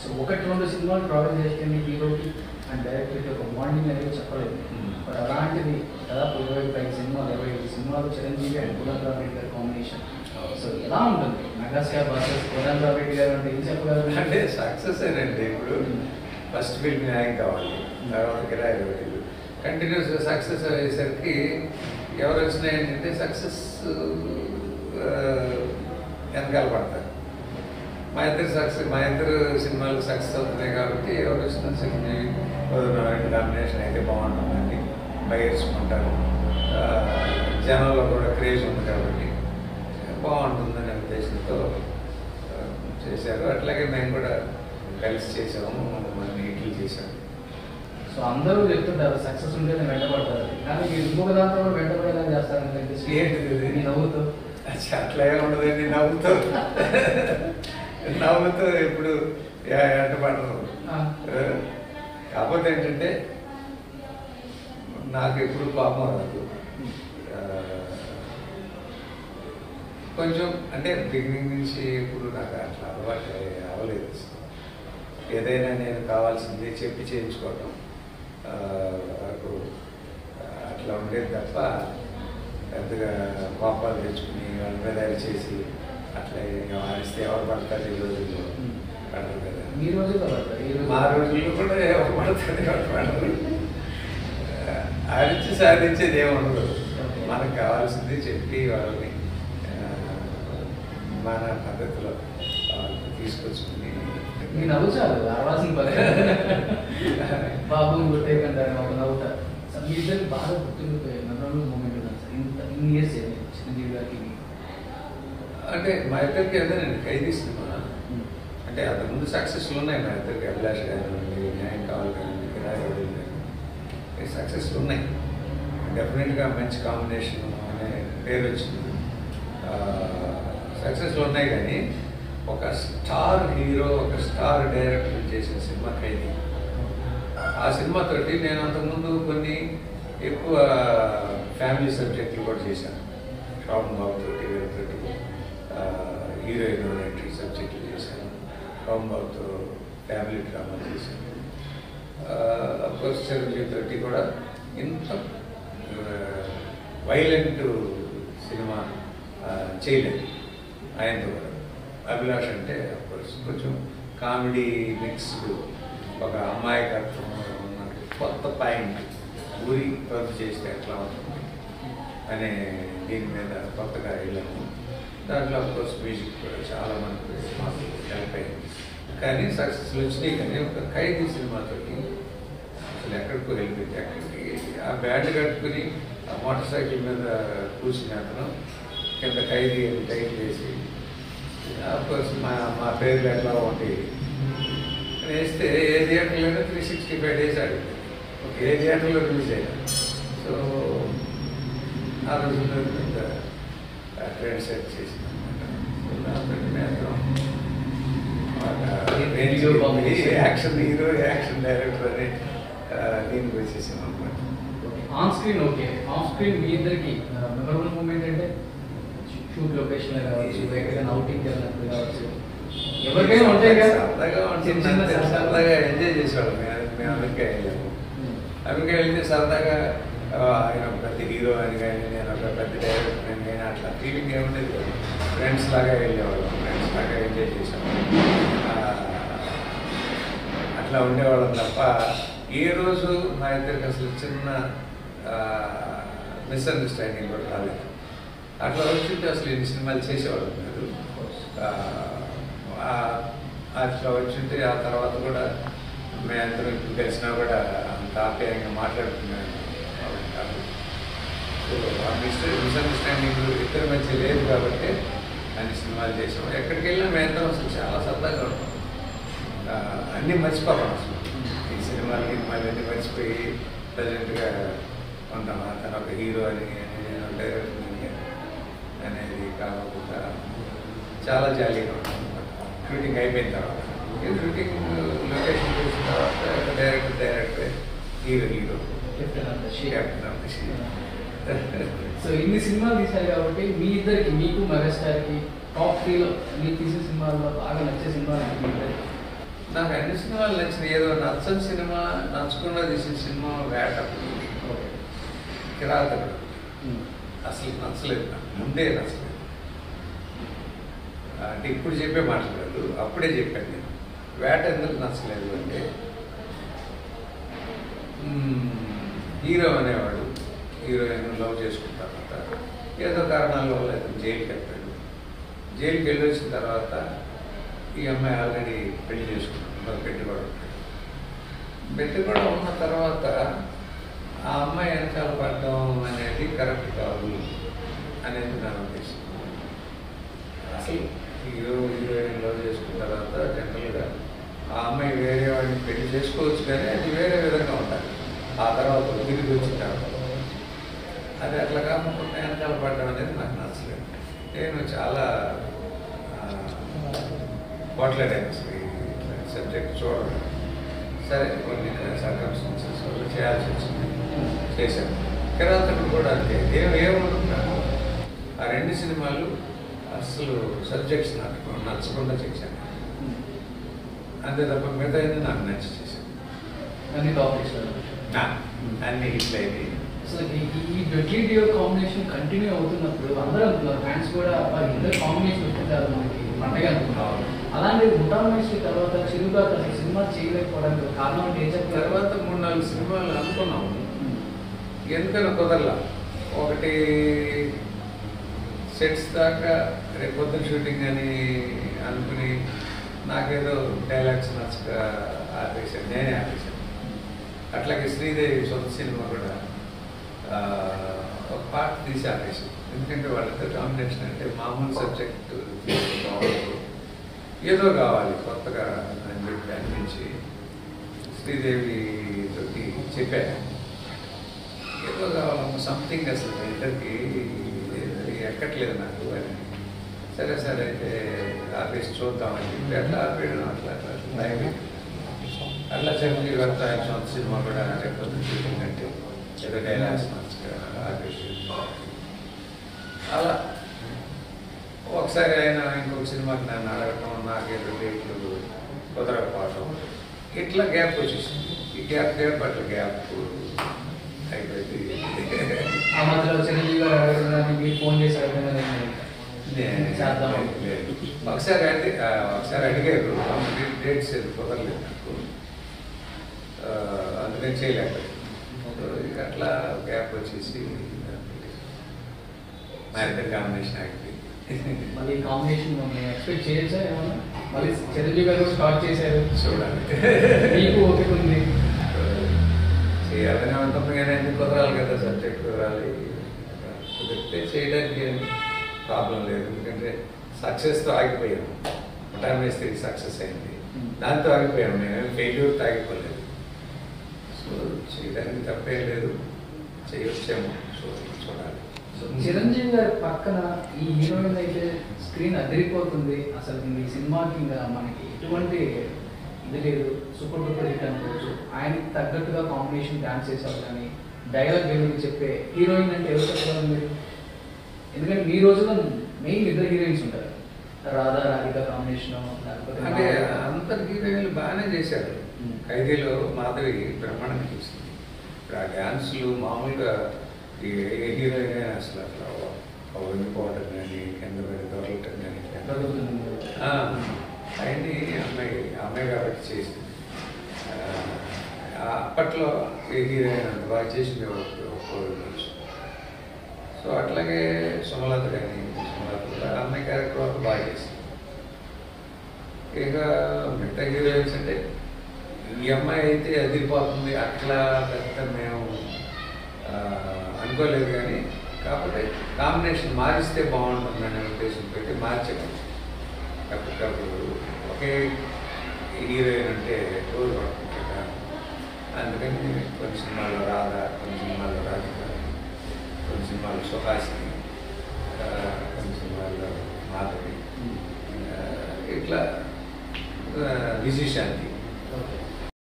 So ఒకటి రెండు సినిమాలు ట్రావెల్ చేస్తే హీరోకి అండ్ డైరెక్టర్కి ఒక బాండింగ్ అనేది చెప్పలేదు Hmm. బట్ అలాంటిది దాదాపు ఇరవై ఐదు సినిమాలు ఇరవై ఐదు సినిమాలు చిరంజీవి అండ్ పురంధర్ రెడ్డి గారి కాంబినేషన్ సో ఎలా ఉంటుంది మెగాస్టార్ వర్సెస్ పురంధర్ రెడ్డి గారు అంటే ఏం చెప్పగలరు అంటే సక్సెస్ అండి ఇప్పుడు ఫస్ట్ ఫిల్మ్ న్యాయం కావాలి తర్వాత కిరాయి ఒకటి కంటిన్యూస్ సక్సెస్ అయ్యేసరికి ఎవరు వచ్చినా ఏంటంటే సక్సెస్ వెనకాల పడతారు మా ఇద్దరు సక్సెస్ మా ఇద్దరు సినిమాలు సక్సెస్ అవుతున్నాయి కాబట్టి ఎవరు వచ్చిన చిరంజీవి వదిలినారాయణ కాంబినేషన్ అయితే బాగుంటుందండి బయర్చుకుంటారు జనంలో కూడా క్రేజ్ ఉంది కాబట్టి బాగుంటుందనే ఉద్దేశంతో ఆ, చేశారు అట్లాగే మేము కూడా కలిసి చేసాము మన ఇడ్లీ చేసాము సో అందరూ చెప్తుంటారు సక్సెస్ ఉంటేనే వెంటబడతారు కానీ మీరు ఇంకొక దాంతో కూడా వెంటబడేలా చేస్తారని తెలిసి ఏంటిది ఇది? మీ నవ్వుతూ అచ్చా, అట్లా ఏముండదండి నవ్వుతూ నవ్వుతూ ఇప్పుడు ఎంటపడరు ఆ. కాకపోతే ఏంటంటే నాకు ఎప్పుడు కోపం రాదు ఆ, కొంచెం అంటే బిగినింగ్ నుంచి ఇప్పుడు నాకు అట్లా అలవాటు అవ్వలేదు అసలు. ఏదైనా నేను కావాల్సింది చెప్పి చేయించుకోవటం ఆ, నాకు ఆ, అట్లా ఉండేది తప్ప పెద్దగా కోపాలు తెచ్చుకుని వాళ్ళ మీద అరి చేసి అట్లా ఇంకా వారిస్తే ఎవరు పడతారు ఈ రోజుల్లో పడరు కదా మీ రోజుల్లో పడతారు ఈ రోజు మా రోజుల్లో కూడా ఎవరు పడతారు ఎవరు పడరు అరిచి సాధించేది ఏముండదు మనకు కావాల్సింది చెప్పి వాళ్ళని ఆ, మన పద్ధతిలో వాళ్ళని తీసుకొచ్చుకుని మీ నవ్వు చాలు అరవాల్సిన పని బాబు కొట్టేయకంటారు ఒక నవ్వుతారు సో మీ ఇద్దరికి బాగా గుర్తుండిపోయే మెమరబుల్ మూమెంట్ ఉంది సార్ ఇంత ఇన్ని ఇయర్స్ చిరంజీవి గారికి మీకు. అంటే మా ఇద్దరికి అదేనండి ఖైదీ సినిమా అంటే అంతకుముందు సక్సెస్లు ఉన్నాయి మా ఇద్దరికి అభిలాష్ కానివ్వండి న్యాయం కావాలి కానివ్వండి కిరాయి వదిలి కానివ్వండి సక్సెస్లు ఉన్నాయి డెఫినెట్గా మంచి కాంబినేషన్ అనే పేరు వచ్చింది సక్సెస్లు ఉన్నాయి కానీ ఒక స్టార్ హీరో ఒక స్టార్ డైరెక్టర్ చేసిన సినిమా ఖైదీ ఆ సినిమాతోటి నేను అంతకుముందు కొన్ని ఎక్కువ ఫ్యామిలీ సబ్జెక్టులు కూడా చేశాను శోభన్ బాబు తోటి వీళ్ళతోటి హీరోయిన్ ఎంట్రీ సబ్జెక్టులు చేశాను శోభన్ బాబుతో ఫ్యామిలీ డ్రామా చేశాను అఫ్కోర్స్ చిరంజీవి తోటి కూడా ఇంత వైలెంట్ సినిమా ఆ, చేయలేదు ఆయనతో కూడా అభిలాష్ అంటే అఫ్కోర్స్ కొంచెం కామెడీ మిక్స్డ్ ఒక అమాయకత్వం ఉన్న కొత్త పాయింట్ ఊరి రద్దు చేస్తే ఎట్లా ఉంటుంది అనే దీని మీద కొత్తగా వెళ్ళాము దాంట్లో అఫ్కోర్స్ మ్యూజిక్ కూడా చాలా మనకు మాకు హెల్ప్ అయింది కానీ సక్సెస్లు వచ్చినాయి కానీ ఒక ఖైదీ సినిమాతోటి అసలు ఎక్కడికో వెళ్ళిపోయింది అక్కడికి ఆ బ్యాండ్ కట్టుకుని ఆ మోటార్ సైకిల్ మీద కూర్చుని అతను కింద ఖైదీ అని టైప్ చేసి కోర్స్ మా మా పేర్లు ఎట్లా ఉంటాయి వేస్తే ఏ థియేటర్లోనే త్రీ సిక్స్టీ ఫైవ్ డేస్ ఆడింది ఏ థియేటర్లో రిలీజ్ అయ్యా సో ఆ రోజుల్లో పెద్ద ట్రెండ్ సెట్ చేసింది Hero combination. Action hero action director అని ఆ, దీనికి వచ్చేసాం అనమాట on screen okay off screen మీ ఇద్దరికి మెమరబుల్ మూమెంట్ అంటే షూట్ లొకేషన్ కావచ్చు ఎక్కడైనా అవుటింగ్ వెళ్ళినప్పుడు కావచ్చు ఎవరికైనా ఉంటాయి కదా సరదాగా చిన్న ఉంటుంది చిన్న అంతే. సరదాగా. సరదాగా ఎంజాయ్ చేసేవాళ్ళం మేము మేము అమెరికా వెళ్ళాము ఉమ్. అమెరికా వెళ్తే సరదాగా ఆ, ఆయన ఒక పెద్ద హీరో అని కానీ నేను ఒక పెద్ద డైరెక్టర్ అని కానీ అట్లా ఫీలింగ్ ఏముండేది కాదు. ఫ్రెండ్స్ లాగా వెళ్ళేవాళ్ళం ఫ్రెండ్స్ లాగా ఎంజాయ్ చేసేవాళ్ళం ఆ, అట్లా ఉండేవాళ్ళం తప్ప ఏ రోజు మా ఇద్దరికి అసలు చిన్న మిస్అండర్స్టాండింగ్ కూడా రాలేదు అట్లా వచ్చింటే అసలు ఎన్ని సినిమాలు చేసేవాళ్ళం కాదు ఆ, ఆ, అట్లా వచ్చింటే ఆ తర్వాత కూడా మేమందరం ఇప్పుడు కలిసినా కూడా అంత ఆప్యాయంగా మాట్లాడుతున్నాను కాదు సో ఆ మిస్టర్ మిస్అండర్స్టాండింగ్ ఇద్దరి మధ్య లేదు కాబట్టి అన్ని సినిమాలు చేసాం ఎక్కడికి వెళ్ళినా మేమందరం అసలు చాలా సరదాగా ఉంటాం ఆ, అన్నీ మర్చిపోతాం అసలు ఈ సినిమాలు గినిమాలు అన్నీ మర్చిపోయి ప్రజెంట్గా ఉంటాం తను ఒక హీరో అని అని నేను డైరెక్టర్ అని అనేది కాకుండా చాలా జాలీగా ఉంటాం షూటింగ్ అయిపోయిన తర్వాత ఈ షూటింగ్ లొకేషన్ చూసిన తర్వాత director director hero hero Captain of the ship. Captain of the ship. So ఇన్ని సినిమాలు తీశారు కాబట్టి మీ ఇద్దరికి మీకు మెగాస్టార్కి టాప్ త్రీలో మీరు తీసిన సినిమాల్లో బాగా నచ్చే సినిమాలు ఏంటి మీ ఇద్దరికి నాకు అన్ని సినిమాలు నచ్చినాయి ఏదో నచ్చని సినిమా నచ్చుకున్న తీసిన సినిమా వేట ఓకే కిరాతకుడు అసలు నచ్చలేదు నాకు ముందే నచ్చలేదు అంటే ఇప్పుడు చెప్పే మాట్లాడలేదు అప్పుడే చెప్పాను నేను వేట ఎందుకు నచ్చలేదు అంటే మ్మ్, హీరో అనేవాడు హీరోయిన్ లవ్ చేసుకున్న తర్వాత ఏదో కారణాల వల్ల ఇతను జైలుకి వెళ్తాడు జైలుకి వెళ్ళి వచ్చిన తర్వాత ఈ అమ్మాయి ఆల్రెడీ పెళ్లి చేసుకున్నాడు పెట్టుబడి ఉంటాడు పెట్టుబడి ఉన్న తర్వాత ఆ అమ్మాయి వెనకాల పడడం అనేది కరెక్ట్ కాదు అనేది నా ఉద్దేశం అసలు హీరో హీరోయిన్ లవ్ చేసుకున్న తర్వాత జనరల్గా ఆ అమ్మాయి వేరే వాడిని పెళ్లి చేసుకోవచ్చు కానీ అది వేరే విధంగా ఉండాలి ఆ తర్వాత తిరిగి వచ్చిన తర్వాత అది అట్లా కాకుండా వెనకాల పడడం అనేది నాకు నచ్చలేదు నేను చాలా పోట్లాడాను అసలు ఈ సబ్జెక్ట్ చూడడం సరే కొన్ని సర్కమ్స్టాన్సెస్ వల్ల చేయాల్సి వచ్చింది చేశాను కిరాతకుడు కూడా అంతే ఏం ఏమనుకున్నాను ఆ రెండు సినిమాలు అసలు సబ్జెక్ట్స్ నాకు నచ్చకుండా చేశాను అంతే తప్ప మిగతా అయితే నాకు నచ్చి చేశాను అన్ని టాపిక్స్ నా అన్ని హిట్లు అయినాయి అసలు ఈ- ఈ డొడ్లీ డియో కాంబినేషన్ కంటిన్యూ అవుతున్నప్పుడు అందరూ అనుకున్నారు ఫ్యాన్స్ కూడా "అబ్బా, ఇద్దరు కాంబినేషన్ వస్తుంటారు మనకి పండగ అనుకున్నారు అవును. అలాంటి ముఠామేసి తర్వాత చిరుగా అసలు సినిమా చేయలేకపోవడానికి కారణం అంటే ఏం చెప్తారు తర్వాత మూడు నాలుగు సినిమాలు అనుకున్నాము ఎందుకని కుదరలా ఒకటి సెట్స్ దాకా రేపు పొద్దున షూటింగ్ అని అనుకుని నాకేదో డైలాగ్స్ నచ్చక ఆపేశాను నేనే ఆపేశాను అట్లాగే శ్రీదేవి సొంత సినిమా కూడా ఆ, ఒక పార్ట్ తీసి ఆపేశాను ఎందుకంటే వాళ్ళతో కాంబినేషన్ అంటే మామూలు సబ్జెక్ట్ బాగుండదు ఏదో కావాలి కొత్తగా అని చెప్పి అనిపించి శ్రీదేవి తోటి చెప్పాను ఏదో కావాలమ్మ సంథింగ్ అసలు మీ ఇద్దరికి ఇది ఎక్కట్లేదు నాకు అని సరే సరే అయితే ఆఫీస్ చూద్దామని చెప్పి అట్లా ఆపేయడం అట్లా అట్లా అట్లా టైం అట్లా చిరంజీవి గారితో ఆయన సొంత సినిమా కూడా రేపు షూటింగ్ అంటే ఏదో డైలాగ్స్ మంచిగా ఆపేసి అలా ఒకసారి ఆయన ఇంకొక సినిమాకి నన్ను అడగటం నాకేదో డేట్లు కుదరకపోవటం ఇట్లా గ్యాప్ వచ్చేసింది ఈ గ్యాప్ గ్యాప్ అట్లా గ్యాప్ అయిపోయింది ఆ మధ్యలో చిరంజీవి గారు అడగడానికి మీరు ఫోన్ చేసి అడగడం నేను చేద్దాం లేదు. ఒకసారి అడిగి ఆ, ఒకసారి అడిగారు డేట్- డేట్స్ ఏది కుదరలేదు నాకు ఆ, అందుకని చేయలేకపోయాను సో ఇక అట్లా గ్యాప్ వచ్చేసి మా ఇద్దరు కాంబినేషన్ అయిపోయింది మళ్ళీ కాంబినేషన్ ఎక్స్పెక్ట్ చేయొచ్చా ఏమన్నా మళ్ళీ చిరంజీవి గారు స్టార్ట్ చేశారు చూడాలి మీకు ఓపిక ఉంది చేయాలని ఉంటుంది కానీ అన్ని కుదరాలి కదా సబ్జెక్ట్ కుదరాలి కుదిరితే చేయడానికి ఏం ప్రాబ్లం లేదు ఎందుకంటే సక్సెస్తో ఆగిపోయాము టైం వేస్తే సక్సెస్ అయింది దాంతో ఆగిపోయాము మేము ఫెయిల్యూర్తో ఆగిపోలేదు సో చేయడానికి తప్పేం లేదు చేయొచ్చేమో సో చూడాలి చిరంజీవి గారి పక్కన ఈ హీరోయిన్ అయితే స్క్రీన్ అదిరిపోతుంది అసలు ఈ సినిమాకి ఇంకా మనకి ఎటువంటి ఇది లేదు సూపర్ డూపర్ హిట్ అనుకోవచ్చు ఆయనకి తగ్గట్టుగా కాంబినేషన్ డాన్స్ చేసారు కానీ డైలాగ్ డెలివరీ చెప్పే హీరోయిన్ అంటే ఎవరు చెప్పగలరు మీరు ఎందుకంటే మీ రోజుల్లో మెయిన్ ఇద్దరు హీరోయిన్స్ ఉంటారు రాధా రాధిక కాంబినేషన్ లేకపోతే అంటే అంత హీరోయిన్లు బాగానే చేశారు మ్మ్. ఖైదీలో మాధవి బ్రహ్మాండంగా చేసింది ఇప్పుడు ఆ డ్యాన్సులు మామూలుగా ఏ ఏ హీరోయిన్ అయినా అసలు అట్లా వండిపోవటం కానీ కింద పడి దొరలటం కానీ ఆ, అవన్నీ అమ్మాయి అమ్మాయి కాబట్టి చేసింది ఆ, అప్పట్లో ఏ హీరోయిన్ అంత బాగా చేసింది ఒప్పుకోవచ్చు సో అట్లాగే సుమలత కానీ సుమలత కూడా ఆ అమ్మాయి క్యారెక్టర్ వరకు బాగా చేసింది ఇక మిగతా హీరోయిన్స్ అంటే ఈ అమ్మాయి అయితే అదిరిపోతుంది అట్లా పెద్ద మేము ఆ, అనుకోలేదు కానీ కాకపోతే కాంబినేషన్ మారిస్తే బాగుంటుందనే ఉద్దేశంతో మార్చాము అప్పటికప్పుడు ఒకే హీరోయిన్ అంటే టూర్ పడుతుంది కదా అందుకని కొన్ని సినిమాల్లో రాధా కొన్ని సినిమాల్లో రాధిక కొన్ని సినిమాల్లో సుహాసిని ఆ, కొన్ని సినిమాల్లో మాధవి ఆ, ఇట్లా ఆ, విజయశాంతి